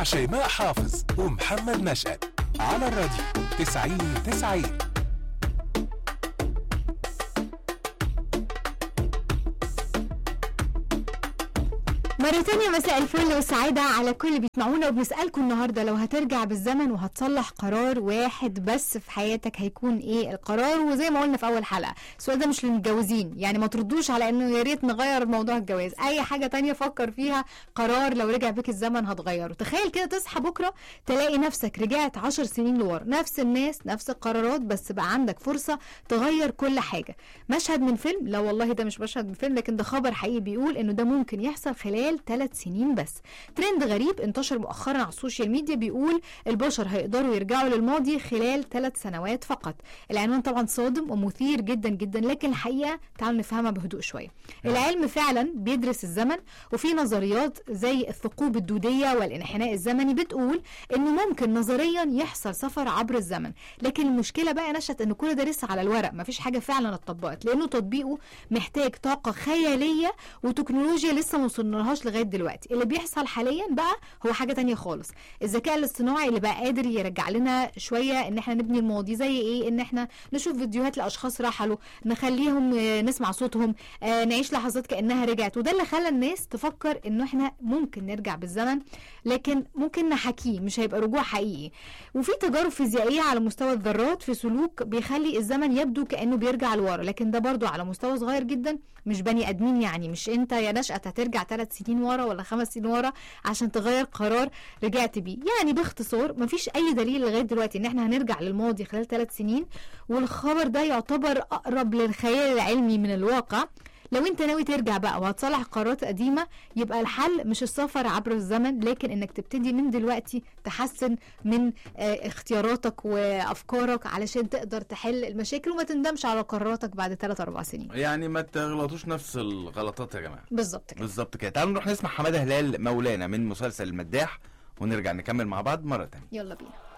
شيماء حافظ ومحمد نشأت على الراديو 90 90 مرة تانية مساء الفل والسعادة على كل اللي بيسمعونا وبنسألكم النهاردة لو هترجع بالزمن وهتصلح قرار واحد بس في حياتك هيكون ايه القرار وزي ما قلنا في أول حلقة السؤال ده مش للمتجوزين يعني ما تردوش على انه يا ريت نغير موضوع الجواز أي حاجة تانية فكر فيها قرار لو رجع بيك الزمن هتغيره تخيل كده تصحى بكرة تلاقي نفسك رجعت عشر سنين لورا نفس الناس نفس القرارات بس بقى عندك فرصة تغير كل حاجة مشهد من فيلم لا والله ده مش مشهد من فيلم لكن ده خبر حقيقي بيقول انه ده ممكن يحصل خلال ثلاث سنين بس ترند غريب انتشر مؤخرا على السوشيال ميديا بيقول البشر هيقدروا يرجعوا للماضي خلال ثلاث سنوات فقط العنوان طبعا صادم ومثير جدا جدا لكن الحقيقه تعالوا نفهمها بهدوء شويه العلم فعلا بيدرس الزمن وفي نظريات زي الثقوب الدوديه والانحناء الزمني بتقول انه ممكن نظريا يحصل سفر عبر الزمن لكن المشكله بقى نشأت ان كل ده لسه على الورق مفيش حاجه فعلا اتطبقت لانه تطبيقه محتاج طاقه خياليه وتكنولوجيا لسه ما وصلنالهاش لغايه دلوقتي اللي بيحصل حاليا بقى هو حاجه تانية خالص الذكاء الاصطناعي اللي بقى قادر يرجع لنا شويه ان احنا نبني الماضي زي ايه ان احنا نشوف فيديوهات لاشخاص رحلوا نخليهم آه، نسمع صوتهم آه، نعيش لحظات كانها رجعت وده اللي خلى الناس تفكر انه احنا ممكن نرجع بالزمن لكن ممكن نحكيه مش هيبقى رجوع حقيقي وفي تجارب فيزيائيه على مستوى الذرات في سلوك بيخلي الزمن يبدو كانه بيرجع لورا لكن ده برضو على مستوى صغير جدا مش بني ادمين يعني مش انت يا نشأت هترجع ثلاث سنين ورا ولا خمس سنين ورا عشان تغير قرار رجعت بيه يعني باختصار مفيش اي دليل لغايه دلوقتي ان احنا هنرجع للماضي خلال ثلاث سنين والخبر ده يعتبر اقرب للخيال العلمي من الواقع لو انت ناوي ترجع بقى وهتصلح قرارات قديمه يبقى الحل مش السفر عبر الزمن لكن انك تبتدي من دلوقتي تحسن من آه، اختياراتك وافكارك علشان تقدر تحل المشاكل وما تندمش على قراراتك بعد 3 4 سنين يعني ما تغلطوش نفس الغلطات يا جماعه بالظبط كده بالظبط كده تعالوا نروح نسمع حماده هلال مولانا من مسلسل المداح ونرجع نكمل مع بعض مره تانية يلا بينا